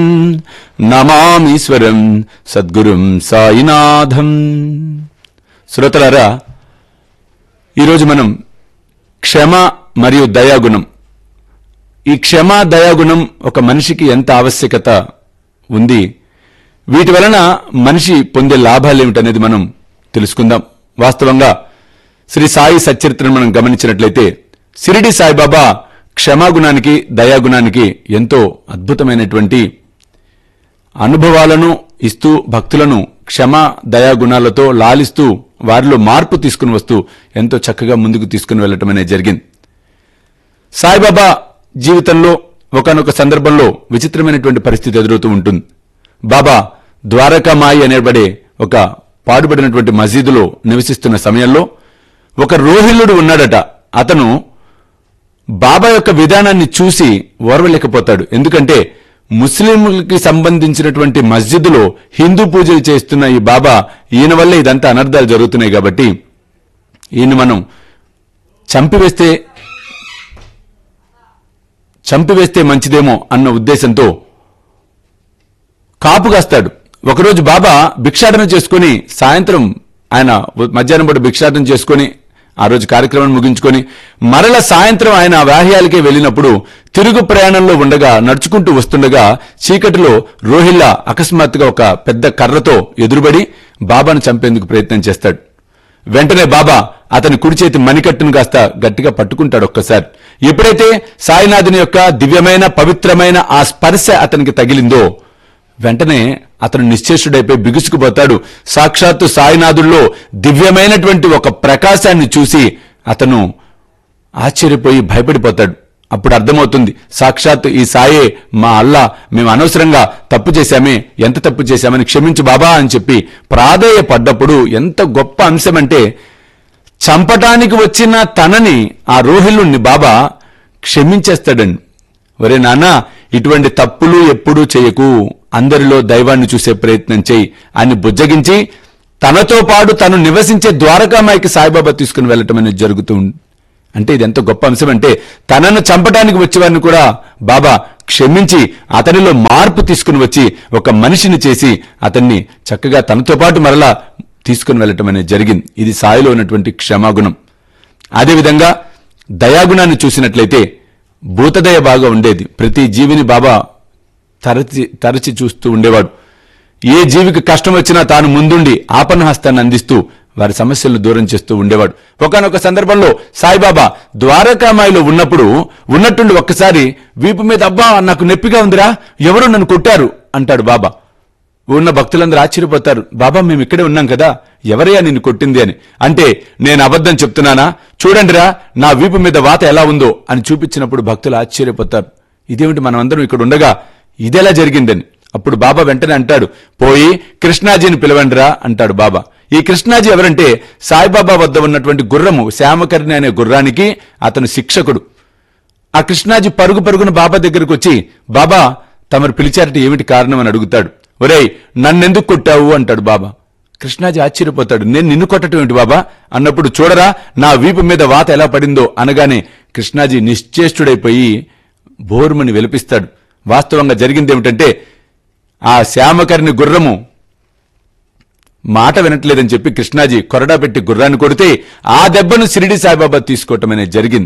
నమామీశ్వరం సద్గురుం సాయినాథం శ్రోతలారా ఈరోజు మనం క్షమ మరియు దయాగుణం ఈ క్షమ దయాగుణం ఒక మనిషికి ఎంత ఆవశ్యకత ఉంది వీటి వలన మనిషి పొందే లాభాలు ఏమిటనేది మనం తెలుసుకుందాం వాస్తవంగా శ్రీ సాయి సచ్చరిత్రను మనం గమనించినట్లయితే సిరిడి సాయిబాబా క్షమాగుణానికి దయాగుణానికి ఎంతో అద్భుతమైనటువంటి అనుభవాలను ఇస్తూ భక్తులను క్షమ దయాగుణాలతో లాలిస్తూ వారిలో మార్పు తీసుకుని వస్తూ ఎంతో చక్కగా ముందుకు తీసుకుని వెళ్ళటం అనేది జరిగింది సాయిబాబా జీవితంలో ఒకనొక సందర్భంలో విచిత్రమైనటువంటి పరిస్థితి ఎదురవుతూ ఉంటుంది బాబా ద్వారకామాయి అనేబడే ఒక పాడుబడినటువంటి మసీదులో నివసిస్తున్న సమయంలో ఒక రోహిల్లుడు ఉన్నాడట అతను బాబా యొక్క విధానాన్ని చూసి ఓర్వలేకపోతాడు ఎందుకంటే ముస్లింలకి సంబంధించినటువంటి మస్జిద్లో హిందూ పూజలు చేస్తున్న ఈ బాబా ఈయన వల్ల ఇదంతా అనర్థాలు జరుగుతున్నాయి కాబట్టి ఈయన మనం చంపివేస్తే చంపివేస్తే మంచిదేమో అన్న ఉద్దేశంతో కాపు కాస్తాడు ఒకరోజు బాబా భిక్షాటన చేసుకుని సాయంత్రం ఆయన మధ్యాహ్నం పూట భిక్షాటన చేసుకుని ఆ రోజు కార్యక్రమం ముగించుకొని మరల సాయంత్రం ఆయన ఆ వాహ్యాలకే వెళ్ళినప్పుడు తిరుగు ప్రయాణంలో ఉండగా నడుచుకుంటూ వస్తుండగా చీకటిలో రోహిల్లా అకస్మాత్తుగా ఒక పెద్ద కర్రతో ఎదురుబడి బాబాను చంపేందుకు ప్రయత్నం చేస్తాడు వెంటనే బాబా అతని కుడి చేతి మణికట్టును కాస్త గట్టిగా పట్టుకుంటాడు ఒక్కసారి ఎప్పుడైతే సాయినాథుని యొక్క దివ్యమైన పవిత్రమైన ఆ స్పర్శ అతనికి తగిలిందో వెంటనే అతను నిశ్చేషుడైపోయి బిగుసుకుపోతాడు సాక్షాత్తు సాయినాథుల్లో దివ్యమైనటువంటి ఒక ప్రకాశాన్ని చూసి అతను ఆశ్చర్యపోయి భయపడిపోతాడు అప్పుడు అర్థమవుతుంది సాక్షాత్తు ఈ సాయే మా అల్లా మేము అనవసరంగా తప్పు చేశామే ఎంత తప్పు చేశామని క్షమించు బాబా అని చెప్పి ప్రాధేయపడ్డప్పుడు ఎంత గొప్ప అంశం అంటే చంపటానికి వచ్చిన తనని ఆ రోహిల్లుణ్ణి బాబా క్షమించేస్తాడండి ఒరే నాన్న ఇటువంటి తప్పులు ఎప్పుడూ చేయకు అందరిలో దైవాన్ని చూసే ప్రయత్నం చేయి అని బుజ్జగించి తనతో పాటు తను నివసించే ద్వారకామాయికి సాయిబాబా తీసుకుని వెళ్ళటం అనేది జరుగుతూ ఉంది అంటే ఇది ఎంత గొప్ప అంశం అంటే తనను చంపడానికి వచ్చేవారిని కూడా బాబా క్షమించి అతనిలో మార్పు తీసుకుని వచ్చి ఒక మనిషిని చేసి అతన్ని చక్కగా తనతో పాటు మరలా తీసుకుని వెళ్ళటం అనేది జరిగింది ఇది సాయిలో ఉన్నటువంటి క్షమాగుణం అదేవిధంగా దయాగుణాన్ని చూసినట్లయితే భూతదయ బాగా ఉండేది ప్రతి జీవిని బాబా తరచి తరచి చూస్తూ ఉండేవాడు ఏ జీవికి కష్టం వచ్చినా తాను ముందుండి ఆపన్నహస్తాన్ని అందిస్తూ వారి సమస్యలను దూరం చేస్తూ ఉండేవాడు ఒకనొక సందర్భంలో సాయిబాబా ద్వారకామాయిలో ఉన్నప్పుడు ఉన్నట్టుండి ఒక్కసారి వీపు మీద అబ్బా నాకు నొప్పిగా ఉందిరా ఎవరు నన్ను కొట్టారు అంటాడు బాబా ఉన్న భక్తులందరూ ఆశ్చర్యపోతారు బాబా మేము ఇక్కడే ఉన్నాం కదా ఎవరయ్యా నిన్ను కొట్టింది అని అంటే నేను అబద్ధం చెప్తున్నానా చూడండిరా నా వీపు మీద వాత ఎలా ఉందో అని చూపించినప్పుడు భక్తులు ఆశ్చర్యపోతారు ఇదేమిటి మనం అందరం ఇక్కడ ఉండగా ఇదెలా జరిగిందని అప్పుడు బాబా వెంటనే అంటాడు పోయి కృష్ణాజీని పిలవండిరా అంటాడు బాబా ఈ కృష్ణాజీ ఎవరంటే సాయిబాబా వద్ద ఉన్నటువంటి గుర్రము శ్యామకర్ణి అనే గుర్రానికి అతను శిక్షకుడు ఆ కృష్ణాజీ పరుగు పరుగున బాబా దగ్గరకు వచ్చి బాబా తమరు పిలిచారట ఏమిటి కారణం అని అడుగుతాడు ఒరేయ్ నన్నెందుకు కొట్టావు అంటాడు బాబా కృష్ణాజీ ఆశ్చర్యపోతాడు నేను నిన్ను కొట్టడం ఏంటి బాబా అన్నప్పుడు చూడరా నా వీపు మీద వాత ఎలా పడిందో అనగానే కృష్ణాజీ నిశ్చేష్టుడైపోయి బోరుమని విలపిస్తాడు వాస్తవంగా జరిగింది ఏమిటంటే ఆ శ్యామకర్ణి గుర్రము మాట వినట్లేదని చెప్పి కృష్ణాజీ కొరడా పెట్టి గుర్రాన్ని కొడితే ఆ దెబ్బను సిరిడి సాయిబాబా తీసుకోవటం అనేది జరిగింది